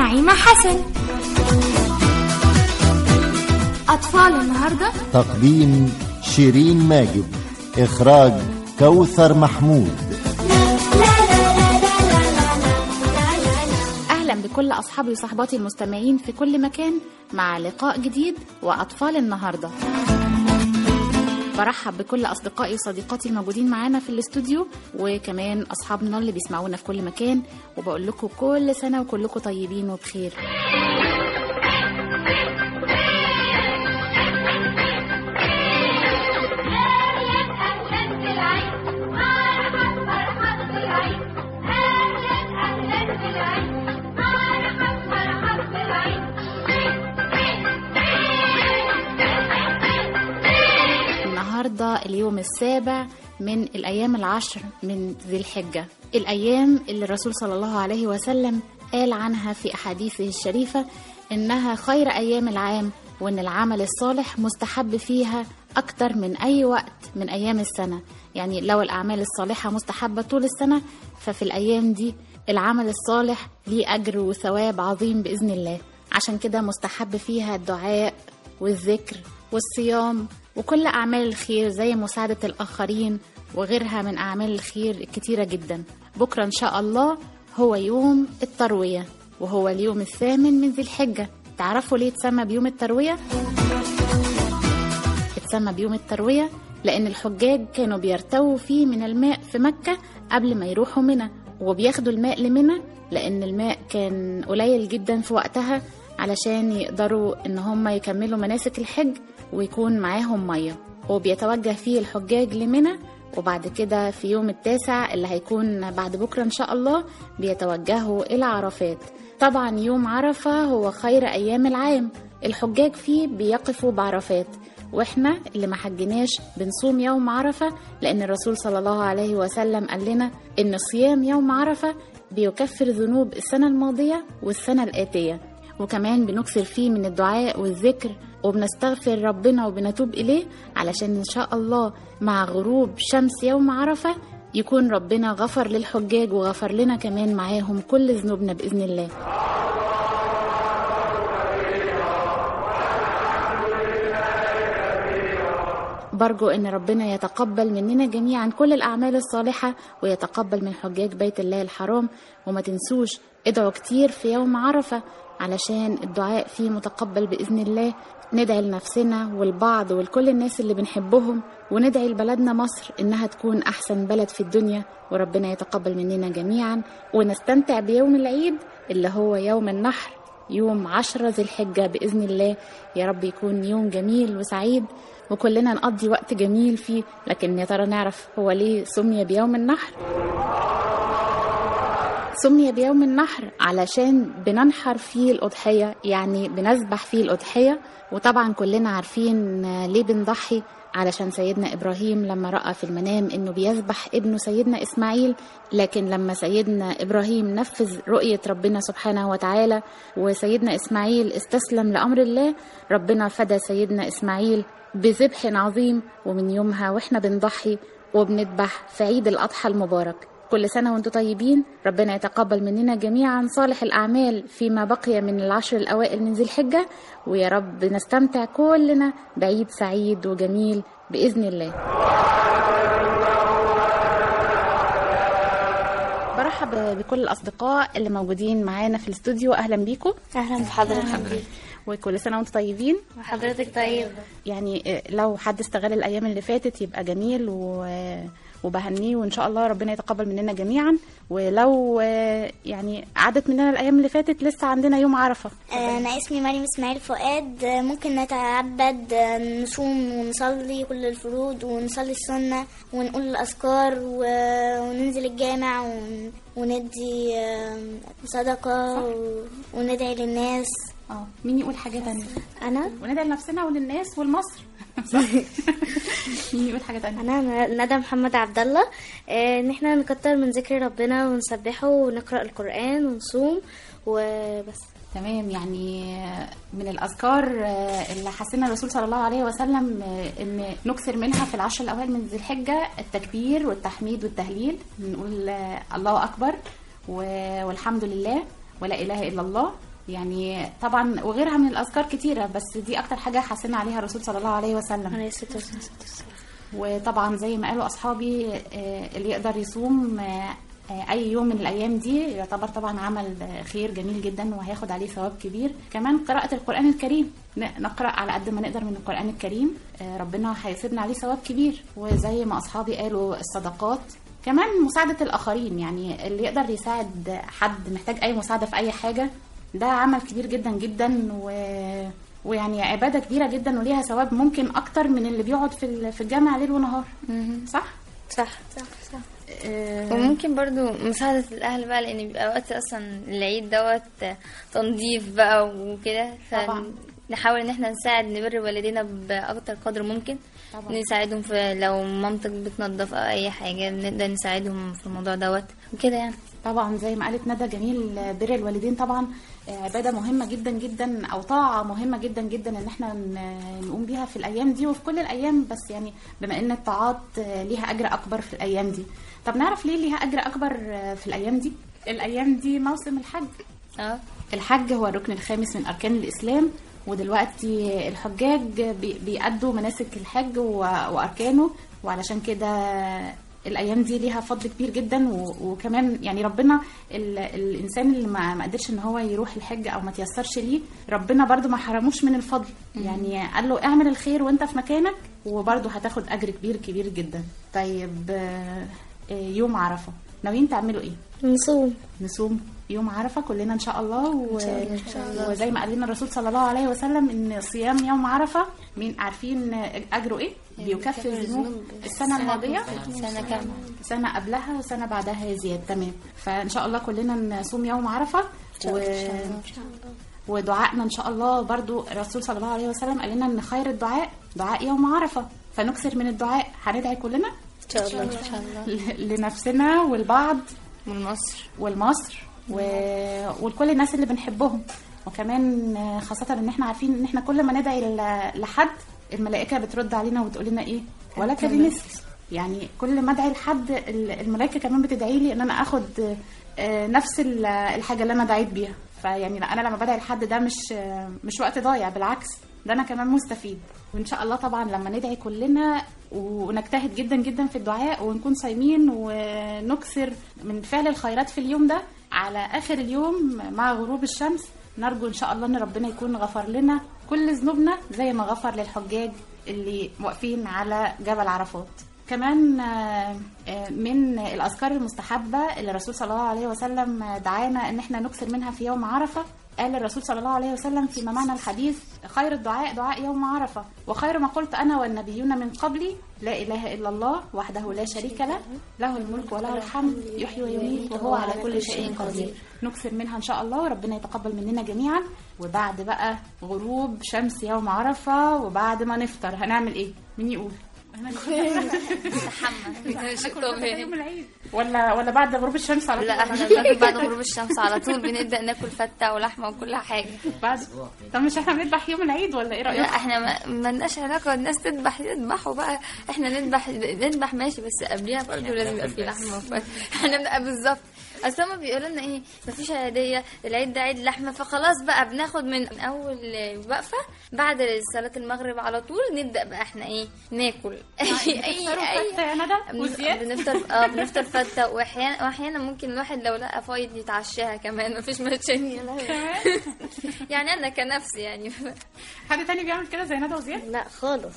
نعيمة حسن أطفال النهاردة تقديم شيرين ماجد إخراج كوثر محمود أهلا بكل أصحابي وصحباتي المستمعين في كل مكان مع لقاء جديد وأطفال النهاردة برحب بكل أصدقائي وصديقاتي الموجودين معانا في الاستوديو وكمان أصحابنا اللي بيسمعونا في كل مكان وبقول لكم كل سنة وكلكم طيبين وبخير النهاردة اليوم السابع من الأيام العشر من ذي الحجة الأيام اللي الرسول صلى الله عليه وسلم قال عنها في أحاديثه الشريفة إنها خير أيام العام وإن العمل الصالح مستحب فيها أكتر من أي وقت من أيام السنة يعني لو الأعمال الصالحة مستحبة طول السنة ففي الأيام دي العمل الصالح ليه أجر وثواب عظيم بإذن الله عشان كده مستحب فيها الدعاء والذكر والصيام وكل أعمال الخير زي مساعدة الآخرين وغيرها من أعمال الخير الكتيرة جدا بكرة إن شاء الله هو يوم التروية وهو اليوم الثامن من ذي الحجة تعرفوا ليه اتسمى بيوم التروية؟ اتسمى بيوم التروية لأن الحجاج كانوا بيرتووا فيه من الماء في مكة قبل ما يروحوا منى وبياخدوا الماء لمنى لأن الماء كان قليل جدا في وقتها علشان يقدروا إن هم يكملوا مناسك الحج ويكون معاهم مية وبيتوجه فيه الحجاج لمنى وبعد كده في يوم التاسع اللي هيكون بعد بكرة إن شاء الله بيتوجهوا إلى عرفات طبعا يوم عرفة هو خير أيام العام الحجاج فيه بيقفوا بعرفات واحنا اللي ما حجناش بنصوم يوم عرفة لأن الرسول صلى الله عليه وسلم قال لنا إن صيام يوم عرفة بيكفر ذنوب السنة الماضية والسنة الآتية وكمان بنكثر فيه من الدعاء والذكر وبنستغفر ربنا وبنتوب إليه علشان إن شاء الله مع غروب شمس يوم عرفة يكون ربنا غفر للحجاج وغفر لنا كمان معاهم كل ذنوبنا بإذن الله برجو ان ربنا يتقبل مننا جميعا كل الاعمال الصالحه ويتقبل من حجاج بيت الله الحرام وما تنسوش ادعوا كتير في يوم عرفه علشان الدعاء فيه متقبل باذن الله ندعي لنفسنا والبعض ولكل الناس اللي بنحبهم وندعي لبلدنا مصر انها تكون احسن بلد في الدنيا وربنا يتقبل مننا جميعا ونستمتع بيوم العيد اللي هو يوم النحر يوم عشرة ذي الحجة بإذن الله يا رب يكون يوم جميل وسعيد وكلنا نقضي وقت جميل فيه لكن يا ترى نعرف هو ليه سمي بيوم النحر سمي بيوم النحر علشان بننحر فيه الأضحية يعني بنذبح فيه الأضحية وطبعا كلنا عارفين ليه بنضحي علشان سيدنا إبراهيم لما رأى في المنام إنه بيذبح ابنه سيدنا إسماعيل لكن لما سيدنا إبراهيم نفذ رؤية ربنا سبحانه وتعالى وسيدنا إسماعيل استسلم لأمر الله ربنا فدى سيدنا إسماعيل بذبح عظيم ومن يومها واحنا بنضحي وبنذبح في عيد الأضحى المبارك كل سنة وانتم طيبين ربنا يتقبل مننا جميعا صالح الأعمال فيما بقي من العشر الأوائل من ذي الحجة ويا رب نستمتع كلنا بعيد سعيد وجميل بإذن الله برحب بكل الأصدقاء اللي موجودين معانا في الاستوديو أهلا بيكم اهلا بحضرتك وكل سنة وانتم طيبين حضرتك طيب يعني لو حد استغل الأيام اللي فاتت يبقى جميل و وبهنيه وان شاء الله ربنا يتقبل مننا جميعا ولو يعني عدت مننا الايام اللي فاتت لسه عندنا يوم عرفه انا اسمي مريم اسماعيل فؤاد ممكن نتعبد نصوم ونصلي كل الفروض ونصلي السنه ونقول الاذكار و- وننزل الجامع ون- وندي صدقه و- وندعي للناس اه مين يقول حاجه تانية انا وندعي لنفسنا وللناس ولمصر مين يقول حاجه تانية انا ندى محمد عبد الله آه، ان احنا نكتر من ذكر ربنا ونسبحه ونقرا القران ونصوم وبس تمام يعني من الأذكار اللي حسنا الرسول صلى الله عليه وسلم إن نكثر منها في العشر الأوائل من ذي الحجة التكبير والتحميد والتهليل نقول الله أكبر و- والحمد لله ولا إله إلا الله يعني طبعا وغيرها من الاذكار كتيره بس دي اكتر حاجه حسنا عليها الرسول صلى الله عليه وسلم عليه الصلاة والسلام وطبعا زي ما قالوا اصحابي آه، اللي يقدر يصوم آه، آه، اي يوم من الايام دي يعتبر طبعا عمل آه، خير جميل جدا وهياخد عليه ثواب كبير كمان قراءه القران الكريم ن- نقرا على قد ما نقدر من القران الكريم آه، ربنا هيسيبنا عليه ثواب كبير وزي ما اصحابي قالوا الصدقات كمان مساعدة الآخرين يعني اللي يقدر يساعد حد محتاج أي مساعدة في أي حاجة ده عمل كبير جدا جدا و... ويعني عبادة كبيرة جدا وليها ثواب ممكن أكتر من اللي بيقعد في ال- في الجامع ليل ونهار صح؟ صح صح صح آه، وممكن برضو مساعدة الأهل بقى لأن بيبقى وقت أصلا العيد دوت تنظيف بقى وكده طبعا. فنحاول إن احنا نساعد نبر والدينا بأكتر قدر ممكن طبعا. نساعدهم في لو مامتك بتنظف أو أي حاجة بنقدر نساعدهم في الموضوع دوت وكده يعني طبعا زي ما قالت ندى جميل بر الوالدين طبعا آه، عبادة مهمة جدا جدا أو طاعة مهمة جدا جدا إن احنا ن- نقوم بيها في الأيام دي وفي كل الأيام بس يعني بما إن الطاعات آه، ليها أجر أكبر في الأيام دي طب نعرف ليه ليها أجر أكبر آه، في الأيام دي؟ الأيام دي موسم الحج اه الحج هو الركن الخامس من أركان الإسلام ودلوقتي الحجاج بي- بيأدوا مناسك الحج و- وأركانه وعلشان كده الأيام دي ليها فضل كبير جدا و- وكمان يعني ربنا ال- الإنسان اللي ما ما قدرش إن هو يروح الحج أو ما تيسرش ليه ربنا برضو ما حرموش من الفضل يعني قال له اعمل الخير وانت في مكانك وبرضو هتاخد أجر كبير كبير جدا طيب آه، آه، يوم عرفة ناويين تعملوا إيه؟ نصوم نصوم يوم عرفة كلنا إن شاء الله و... وزي ما قال لنا الرسول صلى الله عليه وسلم إن صيام يوم عرفة مين عارفين أجره إيه؟ بيكفر ذنوب السنة الماضية سنة كاملة سنة قبلها وسنة بعدها يا زياد تمام فإن شاء الله كلنا نصوم يوم عرفة و... ودعائنا إن شاء الله برضو الرسول صلى الله عليه وسلم قال لنا إن خير الدعاء دعاء يوم عرفة فنكثر من الدعاء هندعي كلنا إن شاء الله إن شاء الله ل- لنفسنا والبعض من مصر والمصر و... ولكل الناس اللي بنحبهم وكمان آه، خاصة ان احنا عارفين ان احنا كل ما ندعي ل- لحد الملائكة بترد علينا وبتقول لنا ايه ولك بمثل يعني كل ما ادعي لحد ال- الملائكة كمان بتدعي لي ان انا اخد آه، نفس ال- الحاجة اللي انا دعيت بيها فيعني لا، انا لما بدعي لحد ده مش آه، مش وقت ضايع بالعكس ده انا كمان مستفيد وان شاء الله طبعا لما ندعي كلنا ونجتهد جدا جدا في الدعاء ونكون صايمين ونكثر من فعل الخيرات في اليوم ده على اخر اليوم مع غروب الشمس نرجو ان شاء الله ان ربنا يكون غفر لنا كل ذنوبنا زي ما غفر للحجاج اللي واقفين على جبل عرفات كمان آه، آه، من الاذكار المستحبه اللي الرسول صلى الله عليه وسلم دعانا ان احنا نكثر منها في يوم عرفه قال الرسول صلى الله عليه وسلم فيما معنى الحديث خير الدعاء دعاء يوم عرفة وخير ما قلت أنا والنبيون من قبلي لا إله إلا الله وحده لا شريك له له الملك وله الحمد يحيي ويميت وهو على كل شيء قدير نكثر منها إن شاء الله وربنا يتقبل مننا جميعا وبعد بقى غروب شمس يوم عرفة وبعد ما نفطر هنعمل إيه؟ مين يقول؟ شيء طبيعي يوم العيد ولا ولا بعد غروب الشمس على طول لا احنا بناكل بعد غروب الشمس على طول بنبدا ناكل فته ولحمه وكل حاجه بعد طب مش احنا بنذبح يوم العيد ولا ايه لا رأيك؟ احنا ما ما لناش علاقه الناس تذبح يذبحوا بقى احنا نذبح نذبح ماشي بس قبليها برضه لازم يبقى في لحمه وفته احنا بنبقى بالظبط اصل هما بيقولوا لنا ايه مفيش عيديه العيد ده عيد لحمه فخلاص بقى بناخد من اول وقفه بعد صلاه المغرب على طول نبدا بقى احنا ايه ناكل اي اي بتفطروا فتة يا ندى وزياد؟ بنفطر اه بنفطر فته واحيانا واحيانا ممكن الواحد لو لقى فايض يتعشاها كمان مفيش مشاكل يعني انا كنفسي يعني حد تاني بيعمل كده زي ندى وزياد؟ لا خالص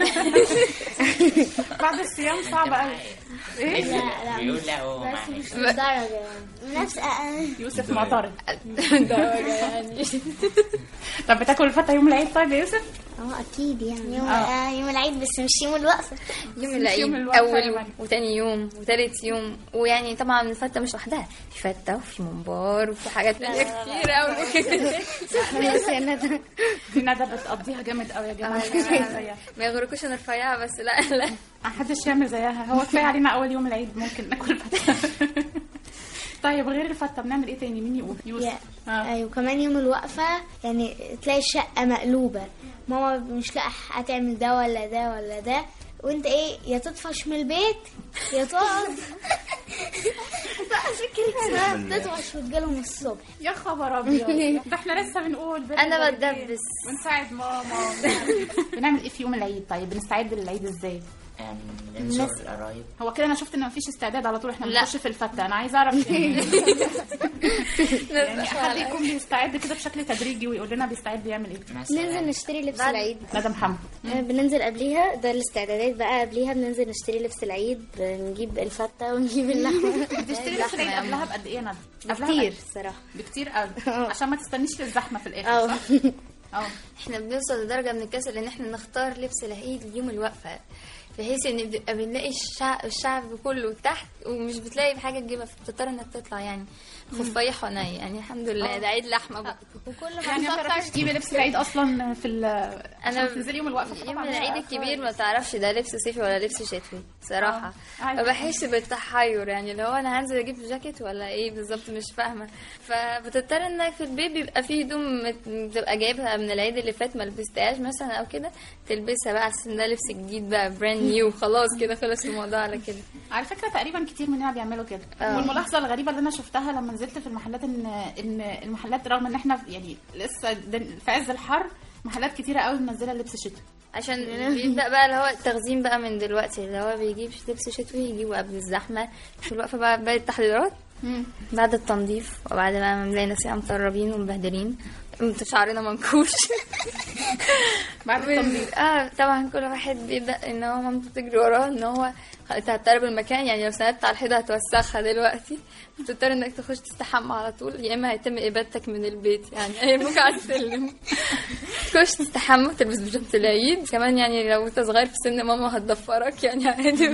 بعد الصيام صعب قوي ايه؟ لا لا بيقول لا هو معاه مش للدرجة يعني نفس يوسف معترض درجه يعني طب بتاكل الفتة يوم العيد طيب يا يوسف؟ اه اكيد يعني يوم آه. آه. يوم العيد بس مش يوم الوقفه يوم يوم العيد الوقفة اول كمان. وتاني يوم وتالت يوم ويعني طبعا الفته مش لوحدها في فته وفي ممبار وفي حاجات تانية كتير قوي بس يا ندى دي ندى بتقضيها جامد قوي يا جماعة محدش يعمل زيها ما يغركوش انا رفيعه بس لا لا محدش يعمل زيها هو كفاية علينا أول يوم العيد ممكن ناكل فتة طيب غير الفتة بنعمل ايه تاني مين يقول؟ يوسف يا- آه. ايوه كمان يوم الوقفه يعني تلاقي الشقه مقلوبه ماما مش لاقي هتعمل ده ولا ده ولا ده وانت ايه يا تطفش من البيت يا تقعد تطوش وتجيلهم الصبح يا خبر ابيض ده احنا لسه بنقول بر انا الوالدين بتدبس. ونساعد ماما بنعمل ايه في يوم العيد طيب بنستعد للعيد ازاي يعني ننزل القرايب هو كده انا شفت ان مفيش استعداد على طول احنا لا. بنخش في الفتة انا عايزه اعرف يعني, يعني حد يكون بيستعد كده بشكل تدريجي ويقول لنا بيستعد بيعمل ايه مثلا ننزل نشتري لبس بعد- العيد ندى محمد آه، بننزل قبليها ده الاستعدادات بقى قبليها بننزل نشتري لبس العيد بنجيب الفتة ونجيب اللحمة بتشتري لبس العيد قبلها بقد ايه يا ندى قبلها كتير بقد- الصراحة بكتير قوي عشان ما تستنيش للزحمه في الاخر اه صح؟ اه احنا بنوصل لدرجه من الكسل ان احنا نختار لبس العيد يوم الوقفه بحيث ان بنبقى بنلاقي الشعب, الشعب كله تحت ومش بتلاقي بحاجه تجيبها فبتضطر انك تطلع يعني خفايح وني يعني الحمد لله ده عيد لحمه بقى وكل ما يعني ما تعرفيش تجيبي لبس العيد اصلا في ال انا تنزلي يوم الوقفه يوم طبعاً. العيد الكبير ما تعرفش ده لبس صيفي ولا لبس شتوي صراحه آه. أيوة. فبحس بالتحير يعني اللي هو انا هنزل اجيب جاكيت ولا ايه بالظبط مش فاهمه فبتضطر انك في البيت بيبقى فيه هدوم مت- بتبقى جايبها من العيد اللي فات ما لبستهاش مثلا او كده تلبسها بقى على أساس ان ده لبس جديد بقى براند نيو خلاص كده خلص الموضوع على كده على فكره تقريبا كتير مننا بيعملوا كده والملاحظه الغريبه اللي انا شفتها لما نزلت في المحلات ان ان المحلات رغم ان احنا يعني لسه دن- في عز الحر محلات كتيره قوي منزله لبس شتوي عشان بيبدا بقى اللي هو التخزين بقى من دلوقتي اللي هو بيجيب لبس شتوي يجيبه قبل الزحمه في الوقفه بقى باقي التحضيرات بعد التنظيف وبعد بقى ما نلاقي نفسنا مطربين ومبهدلين شعرنا منكوش بعد التنظيف اه طبعا كل واحد بيبدا ان هو مامته تجري وراه ان هو انت هتقرب المكان يعني لو سندت على الحيطه هتوسخها دلوقتي بتضطر انك تخش تستحمى على طول يا اما هيتم ابادتك من البيت يعني هيرموك على السلم تخش تستحمى تلبس بيجامه العيد كمان يعني لو انت صغير في سن ماما هتضفرك يعني عادي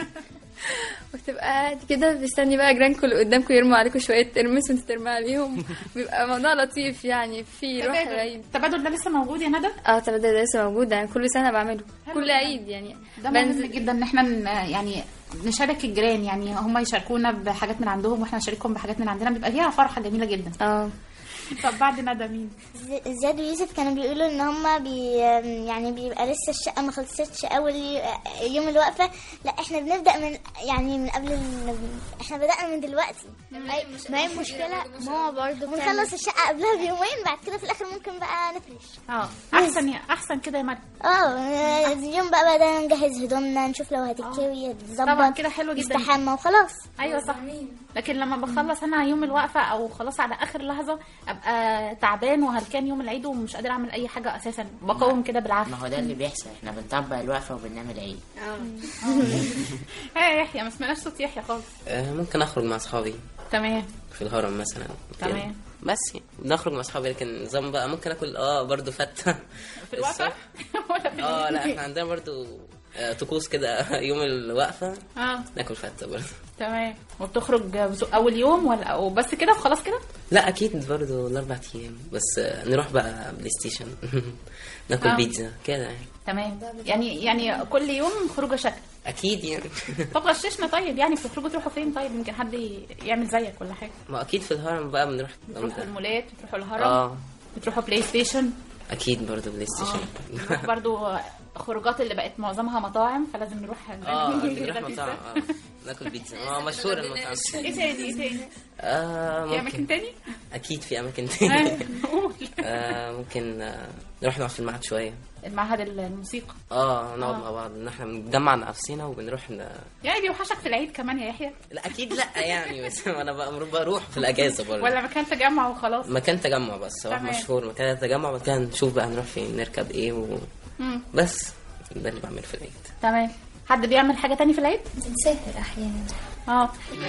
وتبقى قاعد كده بيستني بقى جيرانكم اللي قدامكم يرموا عليكم شويه ترمس وانت ترمي عليهم بيبقى موضوع لطيف يعني في روح العيد التبادل ده لسه موجود يا ندى اه طب ده لسه موجود يعني كل سنه بعمله كل جداً. عيد يعني ده مهم جدا ان احنا ن- يعني نشارك الجيران يعني هم يشاركونا بحاجات من عندهم واحنا نشاركهم بحاجات من عندنا بيبقى فيها فرحه جميله جدا اه طب بعد ندى مين ز- زياد ويوسف كانوا بيقولوا ان هما بي يعني بيبقى لسه الشقه ما خلصتش اول ي- يوم الوقفه لا احنا بنبدا من يعني من قبل ال... احنا بدانا من دلوقتي ما هي المشكلة ماما برضو بتعمل ونخلص الشقه قبلها بيومين بعد كده في الاخر ممكن بقى نفرش اه احسن يا احسن كده يا مريم اه اليوم بقى بدأنا نجهز هدومنا نشوف لو هتتكوي هتتظبط طبعا كده حلو جدا نستحمى وخلاص ايوه صح لكن لما بخلص انا يوم الوقفه او خلاص على اخر لحظه ابقى تعبان وهلكان يوم العيد ومش قادر اعمل اي حاجه اساسا بقاوم كده بالعافيه ما هو ده اللي بيحصل احنا بنطبق الوقفة وبنعمل عيد ايه يا يحيى ما سمعناش صوت يحيى خالص آه، ممكن اخرج مع اصحابي تمام في الهرم مثلا كده. تمام. بس يعني نخرج مع اصحابي لكن نظام بقى ممكن اكل اه برضو فتة في الوقفه ولا في اه لا الليل؟ احنا عندنا برضو آه، طقوس كده يوم الوقفة اه ناكل فتة برضو تمام وبتخرج بز- اول يوم ولا وبس كده وخلاص كده لا اكيد برضو الاربع ايام بس آه، نروح بقى بلاي ستيشن ناكل آه. بيتزا كده يعني تمام يعني يعني كل يوم خروجه شكل اكيد يعني طب غششنا طيب يعني بتخرجوا تروحوا فين طيب يمكن حد ي- يعمل زيك ولا حاجه ما اكيد في الهرم بقى بنروح بتروحوا المولات بتروحوا الهرم اه بتروحوا بلاي ستيشن اكيد برضو بلاي ستيشن نروح برضو خروجات اللي بقت معظمها مطاعم فلازم نروح اه نجيب نروح بيتزا. مطعم اه ناكل بيتزا اه مشهور المطعم ايه تاني ايه تاني اه في اماكن ممكن تاني اكيد في اماكن آه، تاني قول. آه ممكن آه نروح نقعد في المعهد شويه المعهد الموسيقى اه نقعد آه. مع بعض ان احنا بنجمع نفسنا وبنروح ن... يعني بيوحشك في العيد كمان يا يحيى لا اكيد لا يعني بس انا بقى بروح في الاجازه برضه ولا مكان تجمع وخلاص مكان تجمع بس هو تمام. مشهور مكان تجمع بعد كده نشوف بقى نروح فين نركب ايه و... مم. بس ده اللي بعمله في العيد تمام حد بيعمل حاجه تاني في العيد بنسافر احيانا اه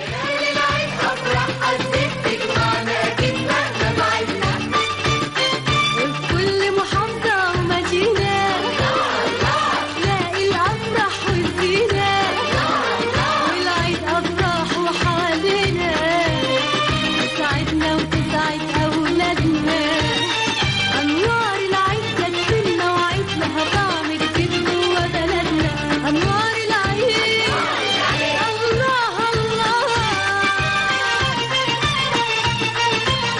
كل محافظة ومدينة تلاقي الأفراح والزينة والعيد أفراح وحوالينا تسعدنا وتسعد أولادنا أنوار العيد جدنا وعيد لها طعم جديد جوا بلدنا أنوار العيد الله الله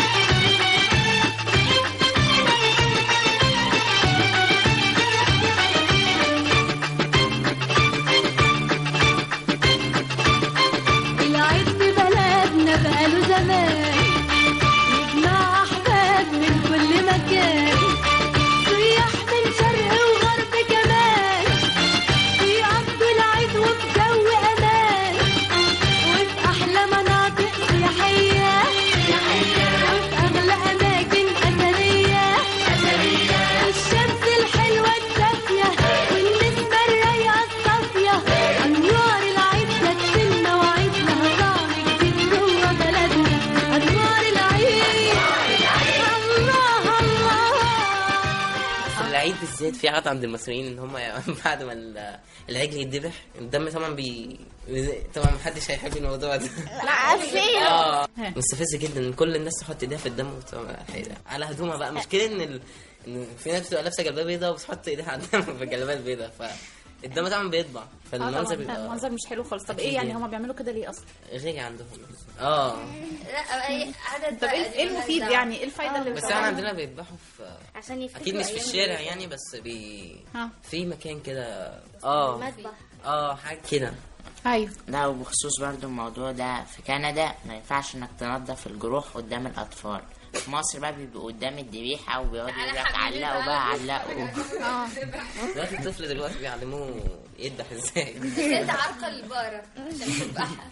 العيد بالذات في عادة عند المصريين ان هم بعد ما ال- العجل يتذبح الدم طبعا بي طبعا محدش هيحب الموضوع ده لا عارفين اه مستفز جدا ان كل الناس تحط ايديها في الدم وت- على هدومها بقى مشكلة ان ال... ان في ناس بتبقى لابسه جلابيه بيضاء وبتحط ايديها على الدم في الجلابيه البيضاء فالدم طبعا بيطبع اه فالمنظر طبعا بيبقى المنظر مش حلو خالص طب أكيد ايه يعني يعني. هما بيعملوا كده ليه اصلا غالي عندهم اه لا اي عدد طب ايه إيه المفيد يعني ايه الفايده اللي بس بتطلع احنا منه؟ عندنا بيذبحوا في عشان يفتكروا اكيد مش في أيام الشارع يعني بس بي ها في مكان كده اه المذبح اه حاجه كده ايوه لا وبخصوص برضو الموضوع ده في كندا ما ينفعش انك تنظف الجروح قدام الاطفال في مصر بقى بيبقوا قدام الذبيحه وبيقعدوا يقول لك علقوا بقى علقوا دلوقتي الطفل دلوقتي بيعلموه يذبح ازاي انت عارقه البقره عشان تذبحها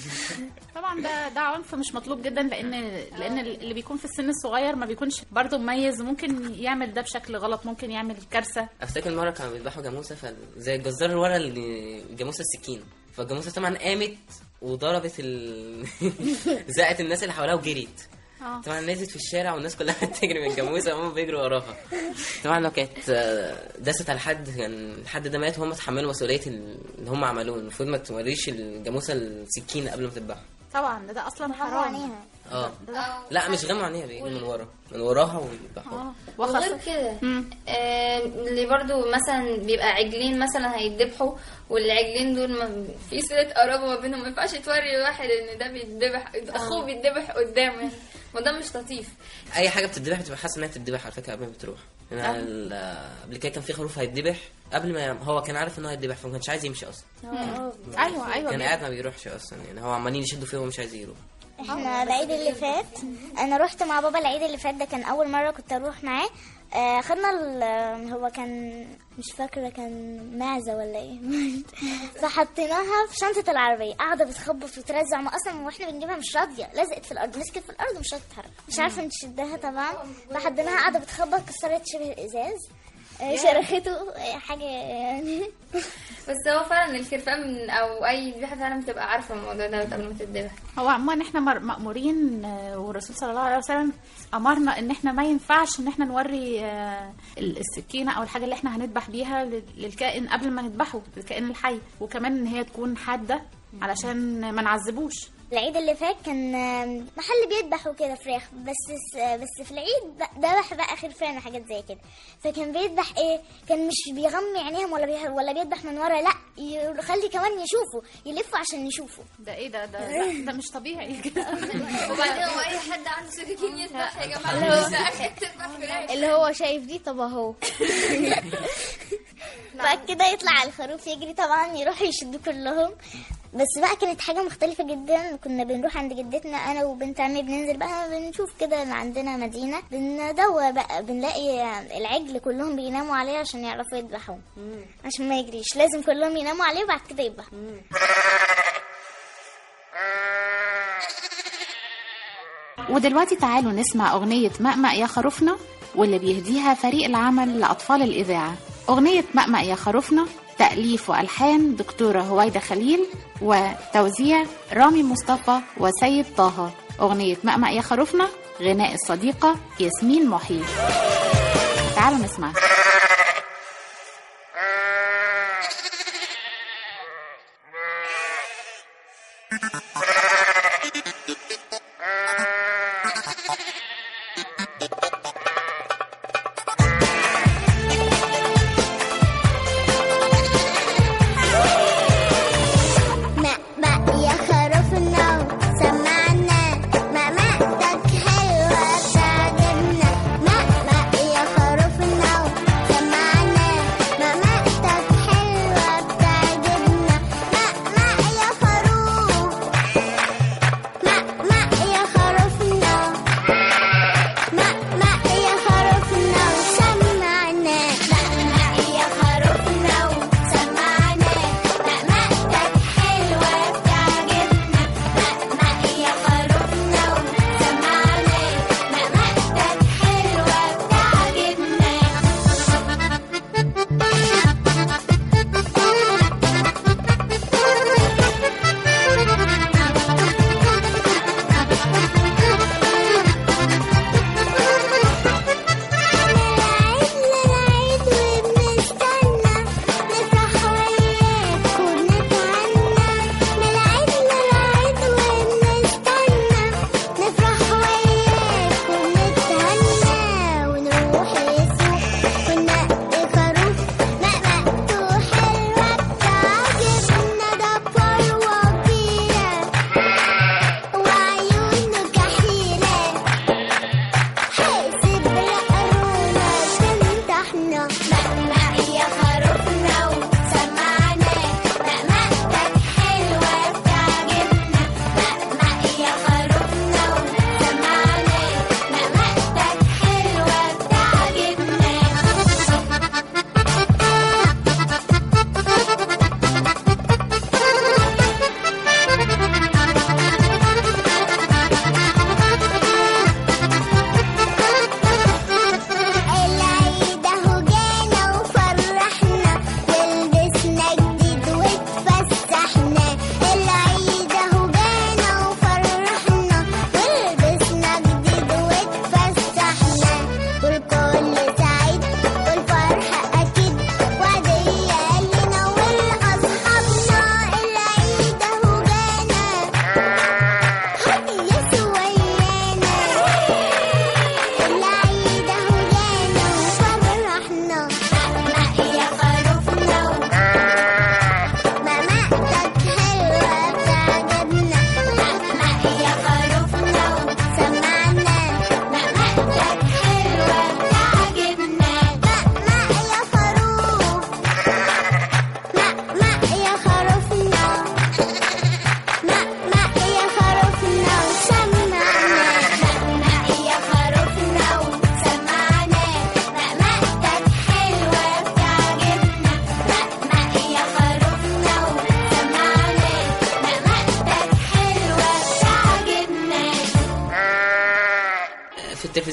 طبعا ده ده عنف مش مطلوب جدا لان لان اللي بيكون في السن الصغير ما بيكونش برضه مميز ممكن يعمل ده بشكل غلط ممكن يعمل كارثه افتكر مره كانوا بيذبحوا جاموسه ف زي الجزار اللي ورا ال- الجاموسه السكين فالجاموسه طبعا قامت وضربت ال... زقت الناس اللي حواليها وجريت اه طبعا نزلت في الشارع والناس كلها بتجري من الجاموسه وهم بيجروا وراها طبعا لو كانت آه، دست على حد كان الحد ده مات وهم تحملوا مسؤوليه ال- اللي هم عملوه المفروض ما توريش الجاموسه السكينه قبل ما تذبحها طبعا ده, ده اصلا حرام حرام عليها اه لا مش غموا عينيها بيجوا من ورا من وراها ويذبحوها اه وغير وخاصه كده مم. آه، اللي برضو مثلا بيبقى عجلين مثلا هيتذبحوا والعجلين دول ما في صلة قرابة ما بينهم ما ينفعش توري واحد ان ده بيتذبح اخوه بيتذبح قدامه وده مش لطيف اي حاجه بتتذبح بتبقى حاسه انها بتتذبح على فكره قبل ما بتروح أنا ال- قبل كده كان في خروف هيتذبح قبل ما هو كان عارف ان هو هيتذبح فما كانش عايز يمشي اصلا ايوه ايوه كان بي- قاعد ما بيروحش اصلا يعني هو عمالين يشدوا فيه وهو مش عايز يروح احنا العيد اللي فات انا رحت مع بابا العيد اللي فات ده كان اول مره كنت اروح معاه آه، خدنا ال- هو كان مش فاكره كان معزه ولا ايه فحطيناها في شنطه العربيه قاعده بتخبط وترزع ما اصلا واحنا بنجيبها مش راضيه لزقت في الارض مسكت في الارض ومش راضيه تتحرك مش عارفه نشدها طبعا فحطيناها قاعده بتخبط كسرت شبه الازاز آه، شرخته آه، حاجه يعني بس هو فعلا الكرفان او اي ذبيحة فعلا بتبقى عارفة الموضوع ده قبل ما تتذبح هو عموما احنا مر- مأمورين آه، والرسول صلى الله عليه وسلم أمرنا إن احنا ما ينفعش إن احنا نوري آه، ال- السكينة أو الحاجة اللي احنا هنذبح بيها لل- للكائن قبل ما نذبحه للكائن الحي وكمان إن هي تكون حادة علشان ما نعذبوش العيد اللي فات كان آم، محل بيذبح وكده فراخ بس بس في العيد ب- ذبح بقى خرفان وحاجات زي كده فكان بيذبح ايه كان مش بيغمي عينيهم ولا بيه ولا بيذبح من ورا لا يخلي كمان يشوفوا يلفوا عشان يشوفوا ده ايه ده ده ده, ده مش طبيعي كده وبعدين هو اي حد عنده سكاكين يذبح يا جماعة مش ده تذبح فراخ اللي هو شايف دي طب اهو بعد كده يطلع الخروف يجري طبعا يروحوا يشدوا كلهم بس بقى كانت حاجة مختلفة جدا كنا بنروح عند جدتنا أنا وبنت عمي بننزل بقى بنشوف كده إن عندنا مدينة بندور بقى بنلاقي العجل كلهم بيناموا عليه عشان يعرفوا يذبحوا عشان ما يجريش لازم كلهم يناموا عليه وبعد كده يذبحوا ودلوقتي تعالوا نسمع أغنية مأمأ يا خروفنا واللي بيهديها فريق العمل لأطفال الإذاعة أغنية مأمأ يا خروفنا تأليف وألحان دكتورة هويدا خليل وتوزيع رامي مصطفى وسيد طه أغنية مأمأ يا خروفنا غناء الصديقة ياسمين محي تعالوا نسمع مأمأ يا خروفنا سمعنا مأمأتك حلوة تعجبنا مأمأ يا خروفنا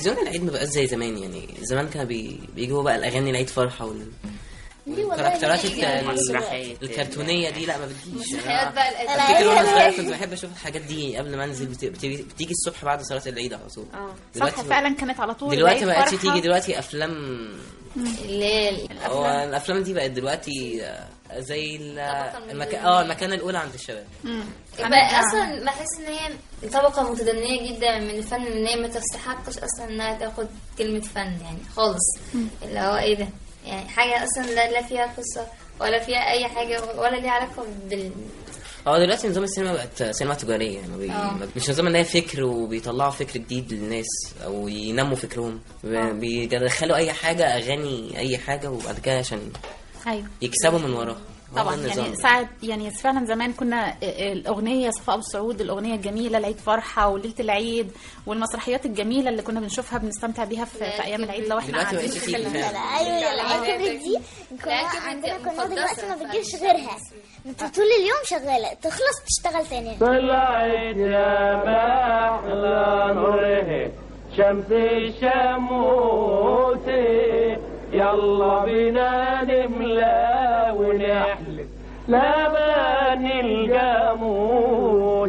تلفزيون العيد ما بقاش زي زمان يعني زمان كان بي... بيجوا بقى الاغاني العيد فرحه وال... والكاركترات الت- المسرحية. الكرتونيه دي لا ما بتجيش المسرحيات بقى القديمة. افتكر وانا صغير كنت بحب اشوف الحاجات دي قبل ما انزل بت- بتيجي, بتيجي الصبح بعد صلاه العيد على طول صح فعلا كانت على طول دلوقتي ما العيد بقتش فرحة. تيجي دلوقتي افلام اللي هي هو الافلام دي بقت دلوقتي آه، زي ال- طبقة المكان اه المكان الاولى عند الشباب بقى اصلا بحس ان هي طبقه متدنيه جدا من الفن ان هي ما تستحقش اصلا انها تاخد كلمه فن يعني خالص اللي هو ايه ده يعني حاجه اصلا لا, لا فيها قصه ولا فيها اي حاجه ولا ليها علاقه بال هو دلوقتي نظام السينما بقت سينما تجاريه يعني بي... آه. مش نظام ان هي فكر وبيطلعوا فكر جديد للناس او ينموا فكرهم بي- بيدخلوا اي حاجه اغاني اي حاجه وبعد كده عشان ايوه يكسبوا من وراها هو طبعا ده النظام. يعني ساعة يعني فعلا زمان كنا الأغنية صفاء أبو السعود الأغنية الجميلة العيد فرحة وليلة العيد والمسرحيات الجميلة اللي كنا بنشوفها بنستمتع بيها في, في أيام العيد لو احنا دلوقتي قاعدين مبقتش في تيجي ال- فعلا. ايوه العكبت دي كنا العكبت دي عندنا قناه مقدسة دلوقتي ما فعلا. بتجيبش غيرها انت طول اليوم شغاله تخلص تشتغل تاني طلعت يا محلى نوره شمس الشموس يلا بينا نملى ونحلف لبن الجاموس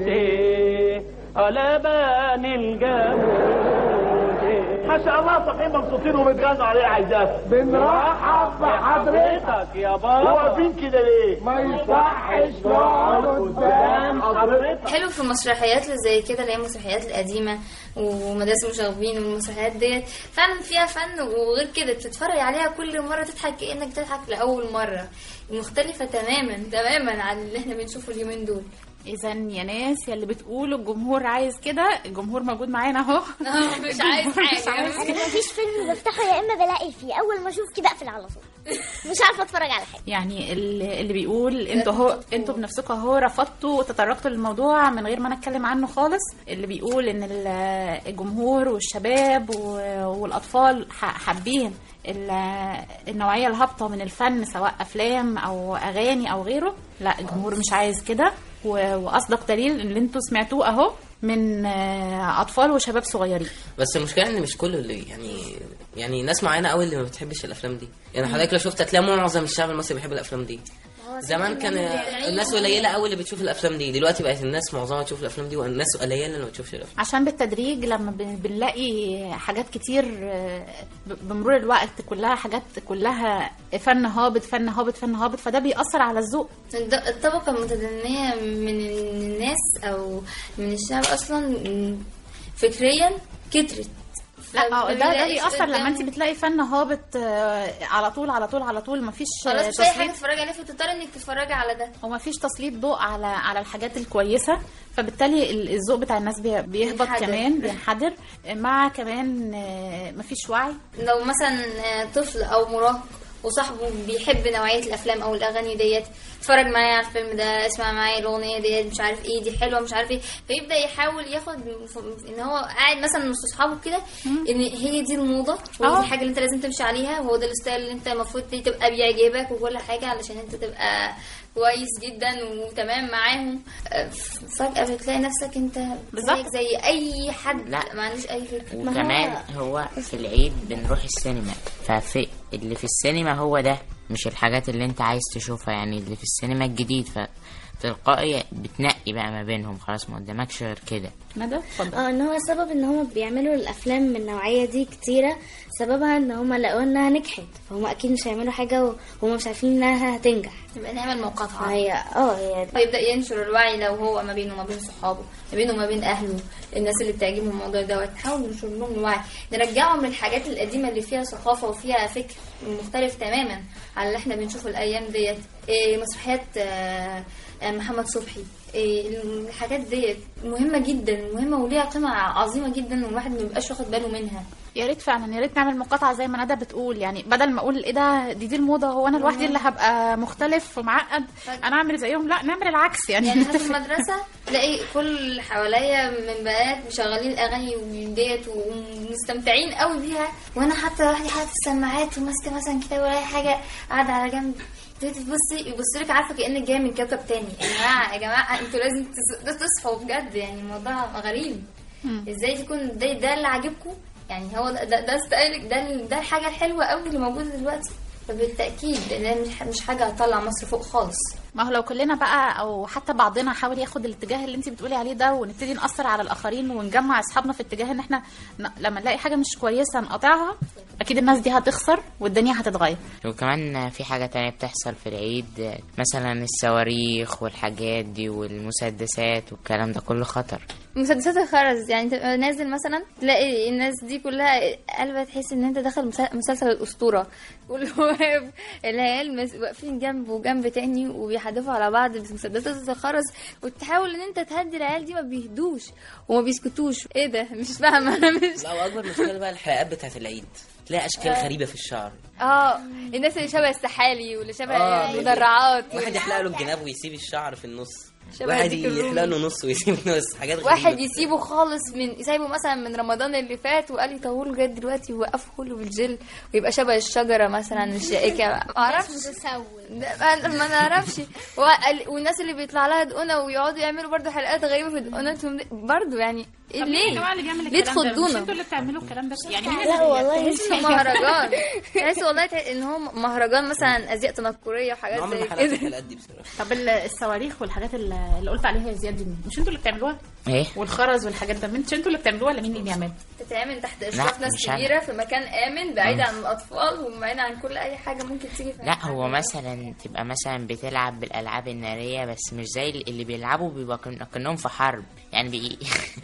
لبن الجاموس ما شاء الله صحيح مبسوطين وبتغنوا عليه عايزاه بنرحب بحضرتك يا بابا واقفين كده ليه؟ ما يصحش نقعد قدام حضرتك حلو في المسرحيات اللي زي كده اللي هي المسرحيات القديمه ومدارس المشاغبين والمسرحيات ديت فعلا فيها فن وغير كده بتتفرج عليها كل مره تضحك كانك بتضحك لاول مره مختلفه تماما تماما عن اللي احنا بنشوفه اليومين دول إذا يا ناس يا اللي بتقولوا الجمهور عايز كده الجمهور موجود معانا أهو مش عايز مش حاجه عايز انا مفيش فيلم بفتحه يا اما بلاقي فيه اول ما اشوف كده اقفل على طول مش عارفه اتفرج على حاجه يعني اللي اللي بيقول انتوا هو انتوا بنفسكم اهو رفضتوا وتطرقتوا للموضوع من غير ما انا اتكلم عنه خالص اللي بيقول ان ال- الجمهور والشباب و- والاطفال ح- حابين ال- النوعيه الهابطه من الفن سواء افلام او اغاني او غيره لا الجمهور مش عايز كده و- واصدق دليل اللي انتوا سمعتوه اهو من آه، اطفال وشباب صغيرين بس المشكله ان مش كله اللي يعني يعني ناس معينه قوي اللي ما بتحبش الافلام دي يعني حضرتك لو شفت هتلاقي معظم الشعب المصري بيحب الافلام دي زمان كان الناس قليله قوي اللي بتشوف الافلام دي دلوقتي بقت الناس معظمها تشوف الافلام دي والناس قليله اللي ما بتشوفش الافلام عشان بالتدريج لما بن- بنلاقي حاجات كتير آه، ب- بمرور الوقت كلها حاجات كلها فن هابط فن هابط فن هابط فده بيأثر على الذوق الد- الطبقة المتدنية من الناس أو من الشعب أصلا فكريا كترت لا ما هو ده ده فبيلاقيش بيأثر لما انت قدامه- بتلاقي فن هابط آه، على طول على طول على طول مفيش آه، خلاص مش أي حاجة تسليط تتفرجي عليها فتضطري إنك تتفرجي على ده ومفيش تسليط ضوء على على الحاجات الكويسه فبالتالي ال- الذوق بتاع الناس بي- بيهبط بينحدر. كمان بينحدر مع كمان آه، مفيش وعي لو مثلا آه، طفل او مراهق وصاحبه بيحب نوعيه الافلام او الاغاني ديت اتفرج معايا على الفيلم ده اسمع معايا الاغنيه ديت مش عارف ايه دي حلوه مش عارف ايه فيبدا يحاول ياخد ف- ان هو قاعد مثلا وسط اصحابه كده ان هي دي الموضه وهي دي آه. الحاجه اللي انت لازم تمشي عليها وهو ده الستايل اللي انت المفروض تبقى بيعجبك وكل حاجه علشان انت تبقى كويس جدا وتمام معاهم آه، فجاه بتلاقي نفسك انت بالظبط. زيك زي اي حد لا. ما عندوش اي فكره وكمان هو في العيد بنروح السينما ففي اللي في السينما هو ده مش الحاجات اللي انت عايز تشوفها يعني اللي في السينما الجديد فتلقائي بتنقي بقى ما بينهم خلاص ما قدامكش غير كده ندى اتفضل اه ان هو السبب ان هم بيعملوا الافلام من النوعيه دي كتيره سببها ان هم لقوا انها نجحت فهم اكيد مش هيعملوا حاجه وهم مش عارفين انها هتنجح يبقى نعمل مقاطعه فهي اه هي فيبدا ينشر الوعي لو هو ما بينه وما بين صحابه ما بينه وما بين اهله الناس اللي بتعجبهم الموضوع دوت نحاول ننشر لهم الوعي نرجعهم للحاجات القديمه اللي فيها ثقافه وفيها فكر مختلف تماما عن اللي احنا بنشوفه الايام ديت إيه مسرحيات آه، آه، محمد صبحي إيه الحاجات ديت مهمه جدا مهمه وليها قيمه عظيمه جدا والواحد ما بيبقاش واخد باله منها يا ريت فعلا يا ريت نعمل مقاطعه زي ما ندى بتقول يعني بدل ما اقول ايه ده دي دي الموضه هو انا لوحدي اللي هبقى مختلف ومعقد انا اعمل زيهم لا نعمل العكس يعني, يعني انا في المدرسه تلاقي كل اللي حواليا من بنات مشغلين الاغاني ديت ومستمتعين قوي بيها وانا حتى لوحدي حاطه السماعات وماسكه مثلا كتاب ولا اي حاجه قاعده على جنب تبتدي تبصي يبص لك عارفه كانك جايه من كوكب تاني يا جماعه يا جماعه انتوا لازم تس- تصحوا بجد يعني الموضوع غريب ازاي تكون ده, ده اللي عاجبكم يعني هو ده ده, ده ستايل ده ده الحاجه الحلوه قوي اللي موجوده دلوقتي فبالتاكيد ده مش مش حاجه هتطلع مصر فوق خالص ما هو لو كلنا بقى او حتى بعضنا حاول ياخد الاتجاه اللي انت بتقولي عليه ده ونبتدي نأثر على الاخرين ونجمع اصحابنا في اتجاه ان احنا ن- لما نلاقي حاجه مش كويسه نقاطعها اكيد الناس دي هتخسر والدنيا هتتغير وكمان في حاجة تانية بتحصل في العيد مثلا الصواريخ والحاجات دي والمسدسات والكلام ده كله خطر مسدسات الخرز يعني تبقى نازل مثلا تلاقي الناس دي كلها قلبة تحس ان انت داخل مسل- مسلسل الاسطوره كله واقف العيال مس- واقفين جنب وجنب تاني وبيحدفوا على بعض بمسدسات الخرز وتحاول ان انت تهدي العيال دي ما بيهدوش وما بيسكتوش ايه ده مش فاهمه انا مش لا واكبر مشكله بقى الحلقات بتاعت العيد تلاقي اشكال آه. غريبه في الشعر اه الناس اللي شبه السحالي واللي شبه آه. المدرعات واحد يحلق له الجناب ويسيب الشعر في النص شبه واحد ديك الرومي. يحلق له نص ويسيب نص حاجات غريبه واحد يسيبه خالص من يسيبه مثلا من رمضان اللي فات وقال يطوله لغايه دلوقتي ويوقفه كله بالجل ويبقى شبه الشجره مثلا الشائكه ما اعرفش ما ما نعرفش وقال- والناس اللي بيطلع لها دقونه ويقعدوا يعملوا برضو حلقات غريبه في دقوناتهم دي برضو يعني إيه طب مين ليه؟ يا جماعه اللي بيعمل ليه الكلام ده مش تخضونا؟ انتوا اللي بتعملوا الكلام ده يعني مين لا اللي والله تحس انه مهرجان تحس والله تحس ان هو مهرجان مثلا ازياء تنكريه وحاجات عمري زي ما حلقت كده الحلقات دي بصراحه طب ال- الصواريخ والحاجات اللي اللي قلت عليها يا زياد دي مين؟ مش انتوا اللي بتعملوها ايه والخرز والحاجات ده مش انتوا اللي بتعملوها ولا مين اللي بيعملها تتعمل تحت اشراف لا، ناس مش أنا. كبيره في مكان امن بعيد عن الاطفال وبعيد عن كل اي حاجه ممكن تيجي في لا هو مثلا تبقى مثلا بتلعب بالالعاب الناريه بس مش زي اللي بيلعبوا بيبقى كن- كانهم في حرب يعني بي...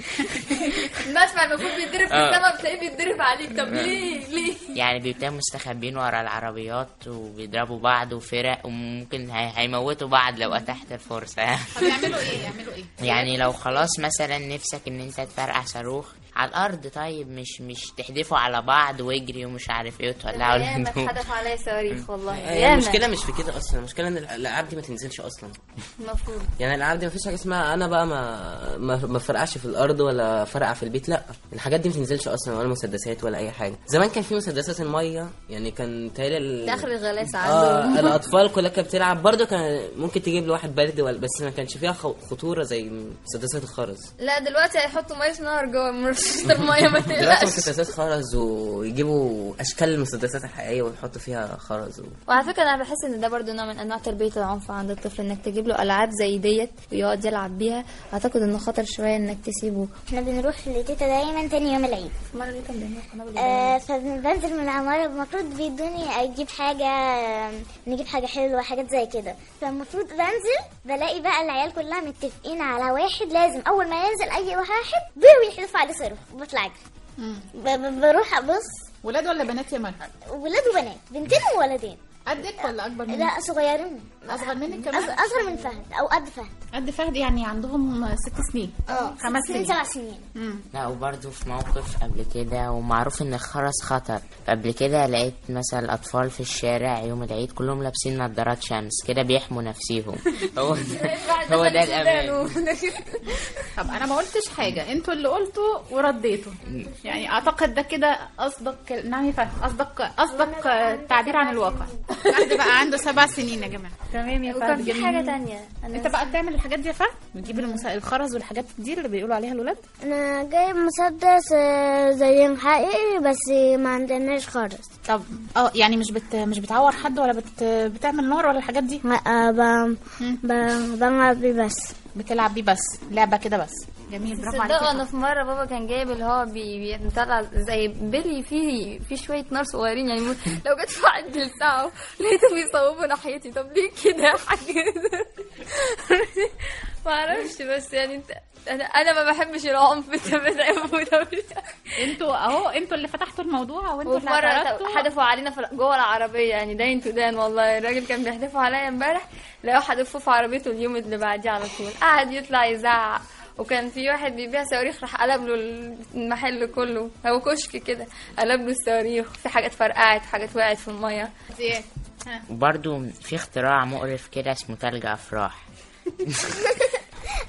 المدفع المفروض بيتضرب في آه. السما بتلاقيه بيتضرب عليك طب ليه ليه يعني بيبقوا مستخبين ورا العربيات وبيضربوا بعض وفرق وممكن هي- هيموتوا بعض لو اتاحت الفرصه طب يعملوا ايه يعملوا ايه يعني لو خلاص مثلا نفسك ان انت تفرقع صاروخ على الارض طيب مش مش تحدفوا على بعض واجري ومش عارف ايه وتولعوا ياما الهدوم اتحدف عليا صواريخ والله هي ياما. المشكله مش في كده اصلا المشكله ان الالعاب دي ما تنزلش اصلا المفروض يعني الالعاب دي ما فيش حاجه اسمها انا بقى ما ما, ما فرقعش في الارض ولا فرقع في البيت لا الحاجات دي ما تنزلش اصلا ولا مسدسات ولا اي حاجه زمان كان في مسدسات الميه يعني كان تهيألي ال- ده اخر الغلاسه اه عنده الاطفال كلها كانت بتلعب برضه كان ممكن تجيب لواحد برد ولا بس ما كانش فيها خ- خطوره زي مسدسات الخرز لا دلوقتي هيحطوا ميه نار جوه مرششه الميه ما دلوقتي تقلقش مسدسات خرز ويجيبوا اشكال المسدسات الحقيقيه ويحطوا فيها خرز و... وعلى فكره انا بحس ان ده برضو نوع من انواع تربيه العنف عند الطفل انك تجيب له العاب زي ديت ويقعد يلعب بيها اعتقد انه خطر شويه انك تسيبه احنا بنروح لتيتا دايما تاني يوم العيد المره اللي كان بيعمل قنابل آه فبنزل من العمارة المفروض بيدوني اجيب حاجة آه، نجيب حاجة حلوة حاجات زي كده فالمفروض بنزل بلاقي بقى العيال كلها متفقين على واحد لازم اول ما ينزل اي واحد بيروا يحدفوا عليه صاروخ وبطلع اجري ب- ب- بروح ابص ولاد ولا بنات يا مريم ولاد وبنات بنتين وولدين قدك ولا اكبر منك لا صغيرين اصغر منك أص- كمان اصغر من فهد او قد فهد قد فهد يعني عندهم ست سنين اه خمس سنين سنين سبع سنين مم. لا وبرضه في موقف قبل كده ومعروف ان الخرز خطر قبل كده لقيت مثلا الاطفال في الشارع يوم العيد كلهم لابسين نظارات شمس كده بيحموا نفسيهم هو ده هو ده الامان طب انا ما قلتش حاجه انتوا اللي قلتوا ورديتوا يعني اعتقد ده كده اصدق نعم يا فهد اصدق اصدق تعبير عن الواقع فهد بقى عنده سبع سنين يا جماعه تمام يا وكان فهد في جميل. حاجه تانية أنا انت بقى بتعمل الحاجات دي يا فهد بتجيب المسا... الخرز والحاجات دي اللي بيقولوا عليها الولاد انا جايب مسدس آه، زي حقيقي بس ما عندناش خرز طب اه يعني مش بت... مش بتعور حد ولا بت... بتعمل نار ولا الحاجات دي لا ب- ب- بلعب بيه بس بتلعب بيه بس لعبه كده بس جميل برافو عليك تصدقوا يا انا في مره بابا كان جايب اللي هو بي- بيطلع زي بلي فيه فيه شويه نار صغيرين يعني مو- لو جت في عند لسعه لقيته بيصوبوا ناحيتي طب ليه كده يا حاج ما اعرفش بس يعني انت انا انا ما بحبش العنف انت بتعملوا ده انتوا اهو انتوا اللي فتحتوا الموضوع وانتوا وفي اللي مره اعترضتوا حدفوا علينا في جوه العربيه يعني داين تدان والله الراجل كان بيحدفوا عليا امبارح لقوا حدفوه في عربيته اليوم اللي بعديه على طول قعد يطلع يزعق وكان في واحد بيبيع صواريخ راح قلب له المحل كله هو كشك كده قلب له الصواريخ في حاجات فرقعت حاجات وقعت في الميه زياد ها. وبرضه في اختراع مقرف كده اسمه تلج افراح ريحته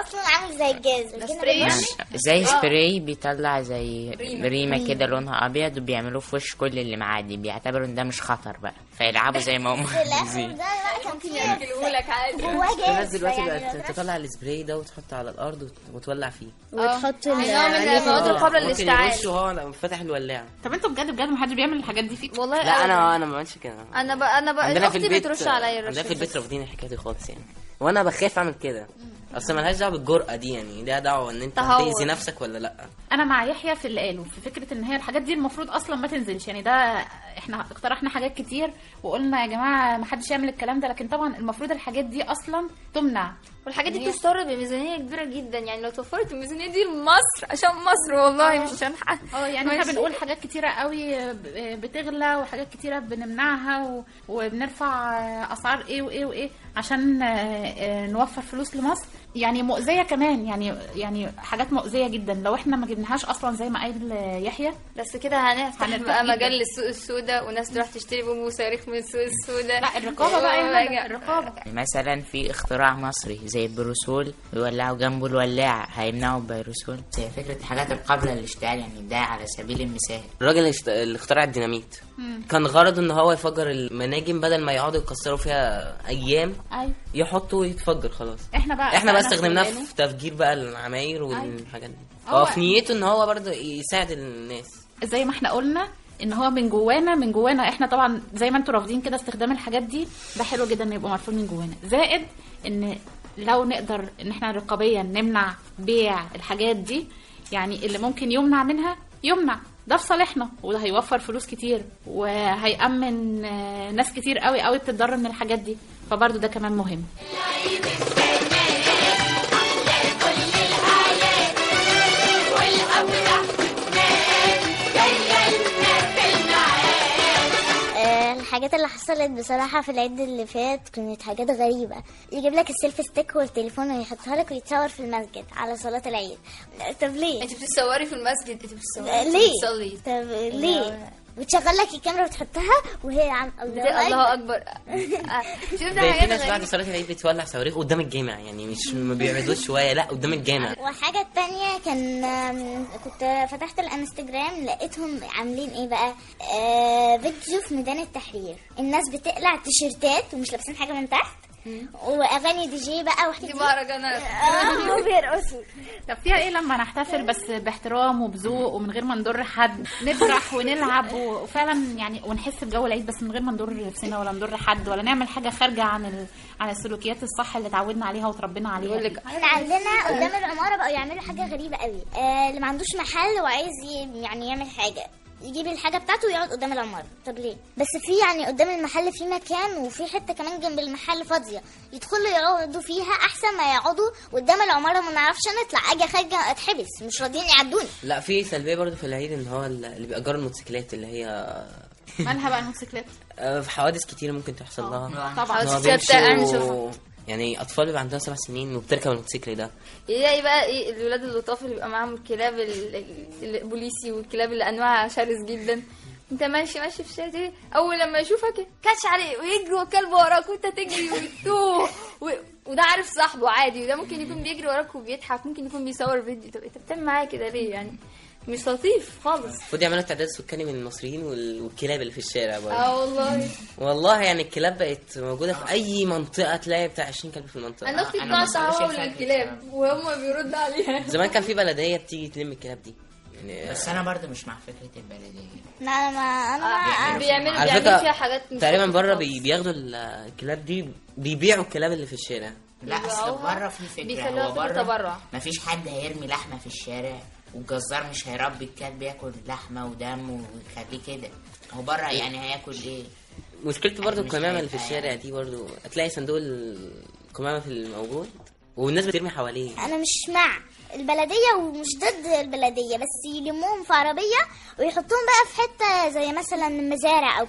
اصلا عامل زي الجاز ده جينا سبراي بالمشي. زي سبراي بيطلع زي ريمة. ريمة كده لونها ابيض وبيعملوه في وش كل اللي معدي بيعتبروا ان ده مش خطر بقى فيلعبوا زي ما هم في الاخر عايزين ده بقى كان فيه ياكلهولك عادي جواه الناس جاز دلوقتي فيعني لو بقت ده- تطلع السبراي ده وتحطه على الارض وت- وتولع فيه وتحط ال- نوع من عليه المواد ال- القابلة ممكن للاشتعال يرش وهو فاتح الولاعه طب انتوا بجد بجد محدش بيعمل الحاجات دي فيكم والله لا أبداً. انا انا ما بعملش كده انا بقى انا بقى عندنا في اختي البيت بترش عليا عندنا الرش في البيت رافضين الحكايه دي خالص يعني وانا بخاف اعمل كده اصل ملهاش دعوه بالجرأه دي يعني ليها دعوه ان انت تهور. هتأذي نفسك ولا لا انا مع يحيى في اللي قاله في فكره ان هي الحاجات دي المفروض اصلا ما تنزلش يعني ده احنا اقترحنا حاجات كتير وقلنا يا جماعه ما حدش يعمل الكلام ده لكن طبعا المفروض الحاجات دي اصلا تمنع والحاجات دي بتستورد بميزانيه كبيره جدا يعني لو توفرت الميزانيه دي لمصر عشان مصر والله مش عشان حد اه يعني احنا ماشي. بنقول حاجات كتيره قوي ب- بتغلى وحاجات كتيره بنمنعها و- وبنرفع اسعار ايه وايه وايه عشان آه، آه، نوفر فلوس لمصر يعني مؤذيه كمان يعني يعني حاجات مؤذيه جدا لو احنا ما جبناهاش اصلا زي ما قال آه، يحيى بس كده هنفتح هنرتاح بقى جداً. مجال للسوق السوداء وناس تروح تشتري بوم وصواريخ من السوق السوداء لا الرقابه بقى يا ندى، الرقابه مثلا في اختراع مصري زي البروسول بيولعوا جنبه الولاعة هيمنعوا البيروسول هي فكرة حاجات القابلة للاشتعال يعني ده على سبيل المثال الراجل اللي اشت- اللي اخترع الديناميت كان غرضه ان هو يفجر المناجم بدل ما يقعدوا يكسروا فيها ايام ايوه يحطوا ويتفجر خلاص احنا بقى احنا بقى أخدنا استخدمناه بالنا. في تفجير بقى العماير والحاجات دي هو- هو في نيته ان هو برضه يساعد الناس زي ما احنا قلنا ان هو من جوانا من جوانا احنا طبعا زي ما انتوا رافضين كده استخدام الحاجات دي ده حلو جدا ان يبقى مرفوض من جوانا زائد ان لو نقدر ان احنا رقابيا نمنع بيع الحاجات دي يعني اللي ممكن يمنع منها يمنع ده في صالحنا وده هيوفر فلوس كتير وهيأمن آه، ناس كتير قوي قوي بتتضرر من الحاجات دي فبرضه ده كمان مهم آه، الحاجات اللي حصلت بصراحة في العيد اللي فات كانت حاجات غريبة يجيب لك السيلفي ستيك والتليفون ويحطها لك ويتصور في المسجد على صلاة العيد طب ليه؟ انت بتتصوري في المسجد انت بتصوري آه، انت ليه؟ بتصلي طب ليه؟ وتشغل لك الكاميرا وتحطها وهي عم الله الله أكبر اكبر آه، شفت زي في حاجات ناس بعد غريبة صلاه العيد بتولع صواريخ قدام الجامع يعني مش ما بيبعدوش شويه لا قدام الجامع وحاجة تانية كان آم، كنت فتحت الانستجرام لقيتهم عاملين ايه بقى آه فيديو في ميدان التحرير الناس بتقلع تيشيرتات ومش لابسين حاجة من تحت واغاني دي جي بقى وحاجات دي دي. مهرجانات آه، وبيرقصوا طب فيها ايه لما نحتفل بس باحترام وبذوق ومن غير ما نضر حد نفرح ونلعب وفعلا يعني ونحس بجو العيد بس من غير ما نضر نفسنا ولا نضر حد ولا نعمل حاجه خارجه عن ال... عن السلوكيات الصح اللي اتعودنا عليها وتربينا عليها يقول لك احنا عندنا قدام العمارة بقوا يعملوا حاجة غريبة قوي آه اللي ما عندوش محل وعايز ي- يعني يعمل حاجة يجيب الحاجة بتاعته ويقعد قدام العمارة طب ليه؟ بس في يعني قدام المحل في مكان وفي حتة كمان جنب المحل فاضية يدخلوا يقعدوا فيها أحسن ما يقعدوا قدام العمارة ما نعرفش نطلع أجي خارجة أتحبس مش راضيين يعدوني لا في سلبيه برضه في العيد ان هو اللي بيأجروا الموتوسيكلات اللي هي مالها بقى الموتوسيكلات آه، في حوادث كتير ممكن تحصل لها طبعا إن هو حوادث كتير بتاع- بيمشوا- نشوفها. يعني اطفال بيبقى عندها سبع سنين وبتركب الموتوسيكل ده يلاقي بقى ايه الولاد اللطاف اللي بيبقى معاهم الكلاب ال- ال- البوليسي والكلاب اللي انواعها شرس جدا انت ماشي ماشي في الشارع دي، اول لما يشوفك كاتش عليه ويجري والكلب وراك وانت تجري وتوه و... وده عارف صاحبه عادي وده ممكن يكون بيجري وراك وبيضحك ممكن يكون بيصور فيديو طب انت بتعمل معايا كده ليه يعني مش لطيف خالص المفروض يعملوا تعداد سكاني من المصريين وال- والكلاب اللي في الشارع برضه اه والله والله يعني الكلاب بقت موجوده في اي منطقه تلاقي بتاع 20 كلب في المنطقه انا اختي أنا بتقعد ما بصورش تهوى الفجر للكلاب وهم بيردوا عليها زمان كان في بلديه بتيجي تلم الكلاب دي يعني بس انا برضو مش مع فكرة البلدية لا أنا ما أنا ما بيعملوا على بيعملوا فكره فيها حاجات مش تقريبا لطيفة بره خالص. بي- بياخدوا ال- الكلاب دي بيبيعوا الكلاب اللي في الشارع لا اصل بيبيعوها، بره في فكرة بيخلوها هو في بره تبرع. مفيش حد هيرمي لحمة في الشارع والجزار مش هيربي الكلب ياكل لحمة ودم ويخليه كده هو بره يعني هياكل ايه مشكلته برضو مش القمامه اللي في هيبقى الشارع دي برضو هتلاقي صندوق القمامه في الموجود والناس بترمي حواليه انا مش مع البلديه ومش ضد البلديه بس يلموهم في عربيه ويحطوهم بقى في حته زي مثلا مزارع او كده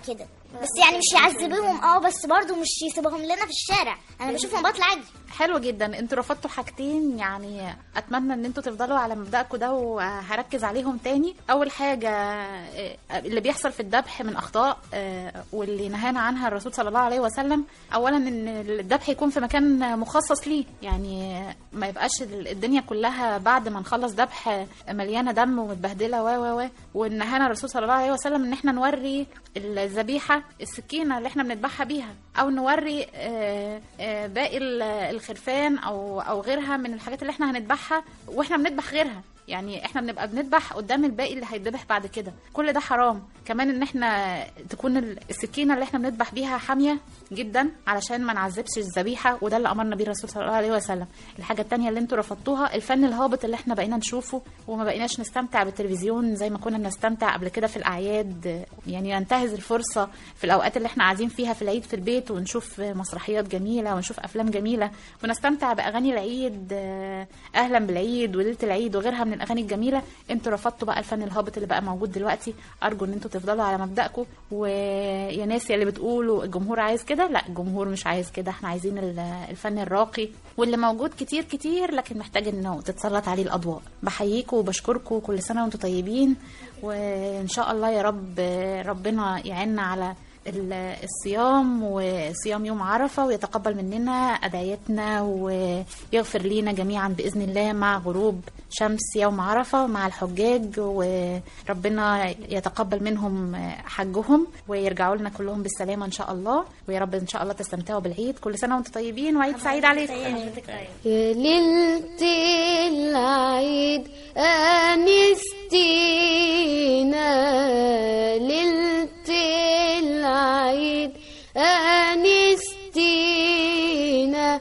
بس يعني مش يعذبوهم اه بس برضو مش يسيبوهم لنا في الشارع انا بشوفهم بطلع عادي حلو جدا انتوا رفضتوا حاجتين يعني اتمنى ان انتوا تفضلوا على مبدأكم ده وهركز عليهم تاني اول حاجة اه، اللي بيحصل في الذبح من اخطاء اه، واللي نهانا عنها الرسول صلى الله عليه وسلم اولا ان الذبح يكون في مكان مخصص ليه يعني ما يبقاش الدنيا كلها بعد ما نخلص ذبح مليانه دم ومتبهدله و و و ونهانا الرسول صلى الله عليه وسلم ان احنا نوري الذبيحه السكينه اللي احنا بنذبحها بيها او نوري اه، اه، باقي ال- الخرفان او او غيرها من الحاجات اللي احنا هنذبحها واحنا بنذبح غيرها يعني احنا بنبقى بنذبح قدام الباقي اللي هيتذبح بعد كده كل ده حرام كمان ان احنا تكون ال- السكينه اللي احنا بنذبح بيها حاميه جدا علشان ما نعذبش الذبيحه وده اللي امرنا بيه الرسول صلى الله عليه وسلم الحاجه التانية اللي انتوا رفضتوها الفن الهابط اللي احنا بقينا نشوفه وما بقيناش نستمتع بالتلفزيون زي ما كنا بنستمتع قبل كده في الاعياد يعني ننتهز الفرصه في الاوقات اللي احنا قاعدين فيها في العيد في البيت ونشوف مسرحيات جميله ونشوف افلام جميله ونستمتع باغاني العيد آه، اهلا بالعيد وليله العيد وغيرها من الاغاني الجميله انتوا رفضتوا بقى الفن الهابط اللي بقى موجود دلوقتي ارجو ان انتوا تفضلوا على مبدأكم ويا ناس يا اللي بتقولوا الجمهور عايز كده لا الجمهور مش عايز كده احنا عايزين ال- الفن الراقي واللي موجود كتير كتير لكن محتاج انه تتسلط عليه الاضواء بحييكم وبشكركم كل سنه وانتم طيبين وان شاء الله يا رب ربنا يعيننا على ال- الصيام وصيام يوم عرفة ويتقبل مننا أدعيتنا ويغفر لينا جميعا بإذن الله مع غروب شمس يوم عرفة مع الحجاج وربنا يتقبل منهم حجهم ويرجعوا لنا كلهم بالسلامة إن شاء الله ويا رب إن شاء الله تستمتعوا بالعيد كل سنة وأنتم طيبين وعيد سعيد عليكم يا ليلة العيد أنستينا ليلة العيد أنستينا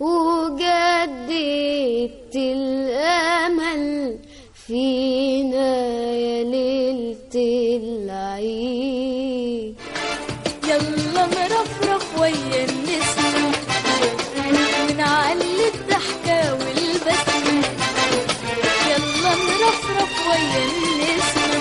وجددت الأمل فينا يا ليلة العيد يلا نرفرف ويا النسمة ونعلي الضحكة والبسمة يلا نرفرف ويا النسمة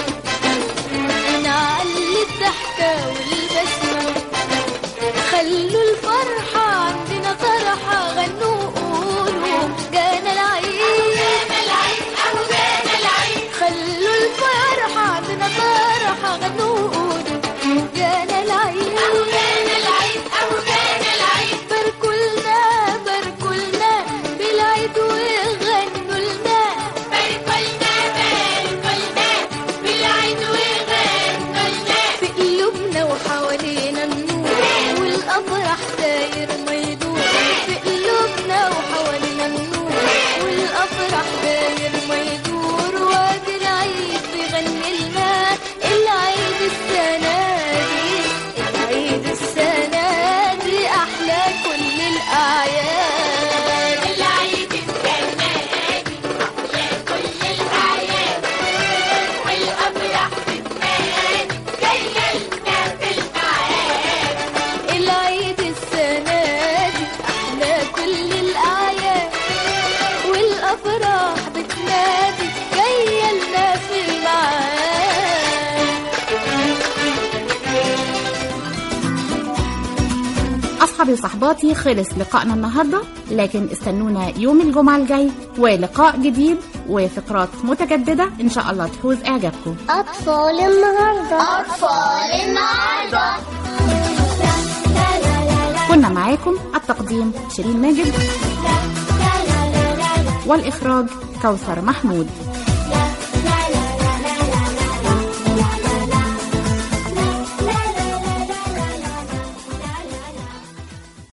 ونعلي الضحكة والبسمة خلوا الفرحة عندنا طرحة غنوا وقولوا جانا العيد جانا العيد أهو جانا العيد خلوا الفرحة عندنا طرحة غنوا وقولوا جانا العيد أهو جانا العيد أهو جانا العيد باركوا لنا باركوا لنا بالعيد وغنوا لنا باركوا لنا باركوا لنا بالعيد وغنوا لنا في قلوبنا وحوالينا النور والأفراح داير ما يدور في قلوبنا وحوالينا النور والأفراح داير ما يدور وادي العيد بيغني لنا العيد السنة دي العيد السنة دي أحلى كل الأعياد العيد السنة دي أحلى كل الأعياد والأفراح بتنادي جاية لنا في الميعاد العيد السنة دي أحلى كل الأعياد والأفراح بتنادي جاية لنا في الميعاد أصحابي وصحباتي خلص لقائنا النهاردة لكن استنونا يوم الجمعة الجاي ولقاء جديد وفقرات متجددة إن شاء الله تحوز إعجابكم أطفال النهاردة أطفال النهاردة كنا معاكم التقديم شيرين ماجد والإخراج كوثر محمود